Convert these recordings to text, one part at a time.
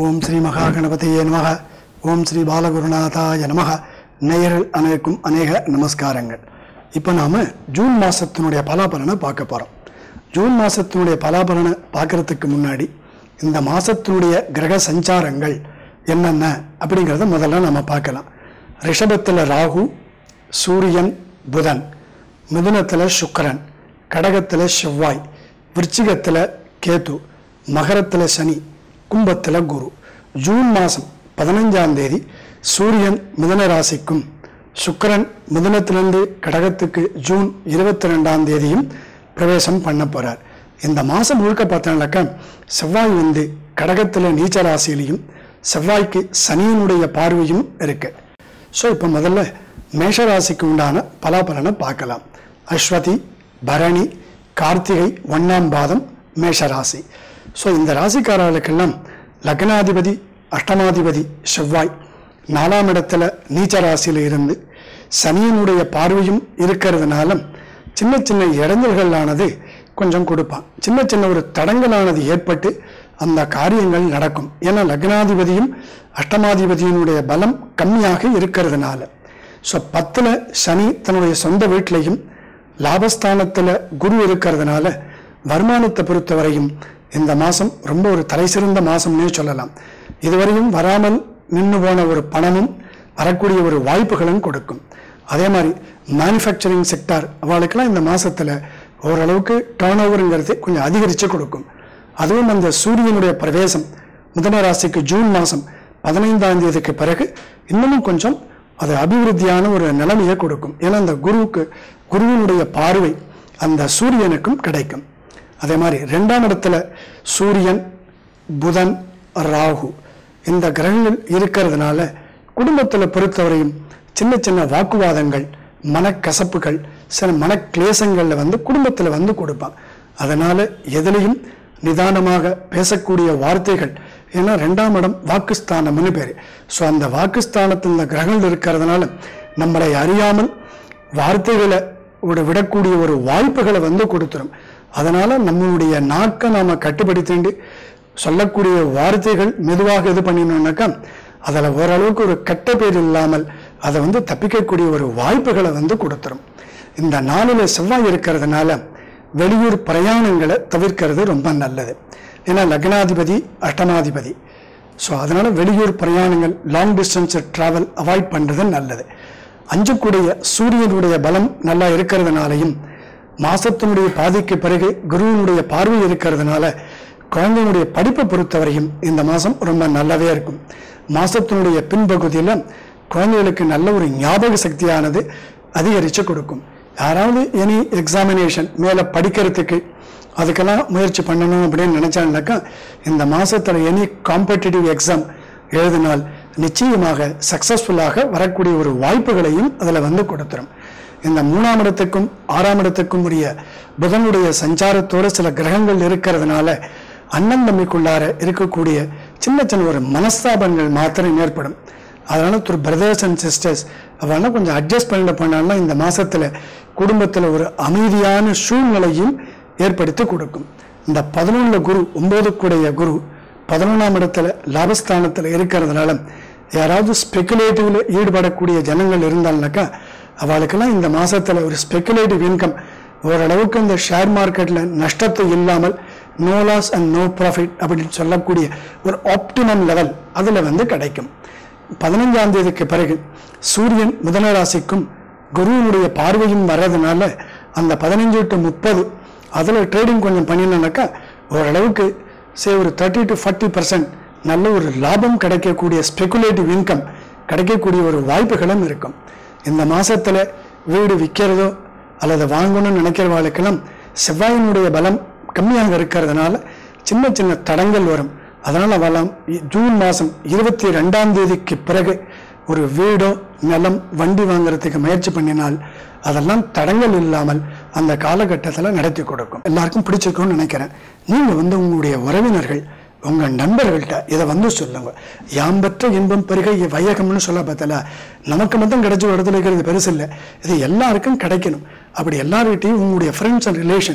ஓம் ஸ்ரீ மகா கணபதியே நமக ஓம் ஸ்ரீ பாலகுருநாதாய நமக நேயர்கள் அனைவருக்கும் அநேக நமஸ்காரங்கள் இப்போ நாம் ஜூன் மாதத்தினுடைய பலாபலனை பார்க்க போகிறோம் ஜூன் மாதத்தினுடைய பலாபலனை பார்க்கறதுக்கு முன்னாடி இந்த மாதத்தினுடைய கிரக சஞ்சாரங்கள் என்னென்ன அப்படிங்கிறத முதல்ல நம்ம பார்க்கலாம் ரிஷபத்தில் ராகு சூரியன் புதன் மிதுனத்தில் சுக்கிரன் கடகத்தில் செவ்வாய் விருச்சிகத்தில் கேது மகரத்தில் சனி கும்பத்தில் குரு ஜூன் மாதம் பதினஞ்சாம் தேதி சூரியன் மிதுன ராசிக்கும் சுக்கிரன் மிதுனத்திலிருந்து கடகத்துக்கு ஜூன் இருபத்தி ரெண்டாம் தேதியும் பிரவேசம் பண்ண போகிறார் இந்த மாதம் முழுக்க பார்த்தோம்னாக்கா செவ்வாய் வந்து கடகத்தில் நீச்ச ராசியிலையும் செவ்வாய்க்கு சனியினுடைய பார்வையும் இருக்கு ஸோ இப்போ முதல்ல மேஷராசிக்கு உண்டான பலாபலனை பார்க்கலாம் அஸ்வதி பரணி கார்த்திகை ஒன்றாம் பாதம் மேஷராசி ஸோ இந்த ராசிக்காரர்களுக்கெல்லாம் லக்னாதிபதி அஷ்டமாதிபதி செவ்வாய் நாலாம் இடத்துல நீச்ச ராசியில் இருந்து சனியினுடைய பார்வையும் இருக்கிறதுனால சின்ன சின்ன இடைஞ்சல்களானது கொஞ்சம் கொடுப்பான் சின்ன சின்ன ஒரு தடங்கலானது ஏற்பட்டு அந்த காரியங்கள் நடக்கும் ஏன்னா லக்னாதிபதியும் அஷ்டமாதிபதியினுடைய பலம் கம்மியாக இருக்கிறதுனால ஸோ பத்தில் சனி தன்னுடைய சொந்த வீட்டிலையும் லாபஸ்தானத்தில் குரு இருக்கிறதுனால வருமானத்தை பொறுத்தவரையும் இந்த மாதம் ரொம்ப ஒரு தலை சிறந்த மாதம்னே சொல்லலாம் இதுவரையும் வராமல் நின்று போன ஒரு பணமும் வரக்கூடிய ஒரு வாய்ப்புகளும் கொடுக்கும் அதே மாதிரி மேனுஃபேக்சரிங் செக்டார் அவளுக்கெல்லாம் இந்த மாதத்தில் ஓரளவுக்கு டேர்ன் ஓவருங்கிறது கொஞ்சம் அதிகரித்து கொடுக்கும் அதுவும் அந்த சூரியனுடைய பிரவேசம் முதல ராசிக்கு ஜூன் மாதம் பதினைந்தாம் தேதிக்கு பிறகு இன்னமும் கொஞ்சம் அது அபிவிருத்தியான ஒரு நிலைமையை கொடுக்கும் ஏன்னா அந்த குருவுக்கு குருவினுடைய பார்வை அந்த சூரியனுக்கும் கிடைக்கும் அதே மாதிரி ரெண்டாம் இடத்துல சூரியன் புதன் ராகு இந்த கிரகங்கள் இருக்கிறதுனால குடும்பத்தில் பொறுத்தவரையும் சின்ன சின்ன வாக்குவாதங்கள் மனக்கசப்புகள் சில மனக்லேசங்களில் வந்து குடும்பத்தில் வந்து கொடுப்பான் அதனால எதுலையும் நிதானமாக பேசக்கூடிய வார்த்தைகள் ஏன்னா ரெண்டாம் இடம் வாக்குஸ்தானம்னு பேர் ஸோ அந்த வாக்குஸ்தானத்தில் இந்த கிரகங்கள் இருக்கிறதுனால நம்மளை அறியாமல் வார்த்தைகளை விட விடக்கூடிய ஒரு வாய்ப்புகளை வந்து கொடுத்துரும் அதனால நம்மளுடைய நாக்கை நாம கட்டுப்படுத்திண்டு சொல்லக்கூடிய வார்த்தைகள் மெதுவாக இது பண்ணினோம்னாக்கா அதில் ஓரளவுக்கு ஒரு கெட்ட பேர் இல்லாமல் அதை வந்து தப்பிக்கக்கூடிய ஒரு வாய்ப்புகளை வந்து கொடுத்துரும் இந்த நாளில் செவ்வாய் இருக்கிறதுனால வெளியூர் பிரயாணங்களை தவிர்க்கிறது ரொம்ப நல்லது ஏன்னா லக்னாதிபதி அஷ்டமாதிபதி ஸோ அதனால வெளியூர் பிரயாணங்கள் லாங் டிஸ்டன்ஸ் ட்ராவல் அவாய்ட் பண்ணுறது நல்லது அஞ்சக்கூடிய சூரியனுடைய பலம் நல்லா இருக்கிறதுனாலையும் மாசத்தினுடைய பாதிக்கு பிறகு குருவினுடைய பார்வை இருக்கிறதுனால குழந்தையினுடைய படிப்பை பொறுத்தவரையும் இந்த மாதம் ரொம்ப நல்லாவே இருக்கும் மாசத்தினுடைய பின்பகுதியில் குழந்தைகளுக்கு நல்ல ஒரு ஞாபக சக்தியானது அதிகரித்து கொடுக்கும் யாராவது எனி எக்ஸாமினேஷன் மேலே படிக்கிறதுக்கு அதுக்கெல்லாம் முயற்சி பண்ணணும் அப்படின்னு நினைச்சாங்கனாக்கா இந்த மாசத்துல எனி காம்படிட்டிவ் எக்ஸாம் எழுதினால் நிச்சயமாக சக்சஸ்ஃபுல்லாக வரக்கூடிய ஒரு வாய்ப்புகளையும் அதில் வந்து கொடுத்துரும் இந்த மூணாம் இடத்துக்கும் ஆறாம் இடத்துக்கும் உரிய புதனுடைய சஞ்சாரத்தோடு சில கிரகங்கள் இருக்கிறதுனால அண்ணன் தம்பிக்குள்ளார இருக்கக்கூடிய சின்ன சின்ன ஒரு மனஸ்தாபங்கள் மாத்திரம் ஏற்படும் அதனால ஒரு பிரதர்ஸ் அண்ட் சிஸ்டர்ஸ் அவனா கொஞ்சம் அட்ஜஸ்ட் பண்ணிட்டு பண்ணாங்கன்னா இந்த மாசத்துல குடும்பத்துல ஒரு அமைதியான சூழ்நிலையும் ஏற்படுத்தி கொடுக்கும் இந்த பதினொன்றுல குரு ஒன்பதுக்குடைய குரு பதினொன்றாம் இடத்துல லாபஸ்தானத்தில் இருக்கிறதுனால யாராவது ஸ்பெகுலேட்டிவ்ல ஈடுபடக்கூடிய ஜனங்கள் இருந்தாங்கனாக்கா அவளுக்கெல்லாம் இந்த மாசத்துல ஒரு ஸ்பெகுலேட்டிவ் இன்கம் ஓரளவுக்கு இந்த ஷேர் மார்க்கெட்ல நஷ்டத்தை இல்லாமல் no loss and no profit அப்படின்னு சொல்லக்கூடிய ஒரு ஆப்டிமம் லெவல் அதில் வந்து கிடைக்கும் பதினஞ்சாம் தேதிக்கு பிறகு சூரியன் முதல ராசிக்கும் குருவினுடைய பார்வையும் வர்றதுனால அந்த பதினஞ்சு டு முப்பது அதில் ட்ரேடிங் கொஞ்சம் பண்ணினோம்னாக்கா ஓரளவுக்கு சே ஒரு தேர்ட்டி டு ஃபார்ட்டி பர்சன்ட் நல்ல ஒரு லாபம் கிடைக்கக்கூடிய ஸ்பெகுலேட்டிவ் இன்கம் கிடைக்கக்கூடிய ஒரு வாய்ப்புகளும் இருக்கும் இந்த மாசத்துல வீடு விற்கிறதோ அல்லது வாங்கணும்னு நினைக்கிறவாளுக்கெல்லாம் செவ்வாயினுடைய பலம் கம்மியாக இருக்கிறதுனால சின்ன சின்ன தடங்கள் வரும் அதனால் அவெல்லாம் ஜூன் மாதம் இருபத்தி ரெண்டாம் தேதிக்கு பிறகு ஒரு வீடோ நிலம் வண்டி வாங்குறதுக்கு முயற்சி பண்ணினால் அதெல்லாம் தடங்கள் இல்லாமல் அந்த காலகட்டத்தில் நடத்தி கொடுக்கும் எல்லாருக்கும் பிடிச்சிருக்கும்னு நினைக்கிறேன் நீங்கள் வந்து உங்களுடைய உறவினர்கள் உங்கள் நண்பர்கள்ட்ட இதை வந்து சொல்லுங்க யாம்பற்ற இன்பம் பெருகை வையகம்னு சொல்ல பார்த்தல நமக்கு மட்டும் கிடைச்சி இடத்துல இருக்கிறது பெருசு இல்லை இது எல்லாருக்கும் கிடைக்கணும் அப்படி எல்லார்கிட்டையும் உங்களுடைய ஃப்ரெண்ட்ஸ் அண்ட் ரிலேஷன்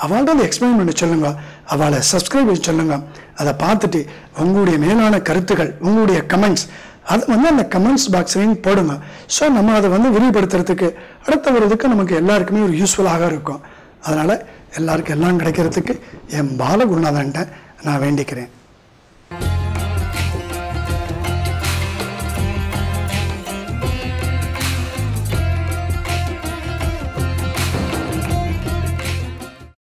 அவள்கிட்ட அதை எக்ஸ்பிளைன் பண்ணி சொல்லுங்க அவளை சப்ஸ்கிரைப் பண்ணி சொல்லுங்க அதை பார்த்துட்டு உங்களுடைய மேலான கருத்துக்கள் உங்களுடைய கமெண்ட்ஸ் அதை வந்து அந்த கமெண்ட்ஸ் பாக்ஸ்லையும் போடுங்க ஸோ நம்ம அதை வந்து விரிவுபடுத்துறதுக்கு அடுத்த வருதுக்கு நமக்கு எல்லாருக்குமே ஒரு யூஸ்ஃபுல்லாக இருக்கும் அதனால் எல்லாருக்கும் எல்லாம் கிடைக்கிறதுக்கு என் பாலகுருநாதன்ட்ட நான் வேண்டிக்கிறேன்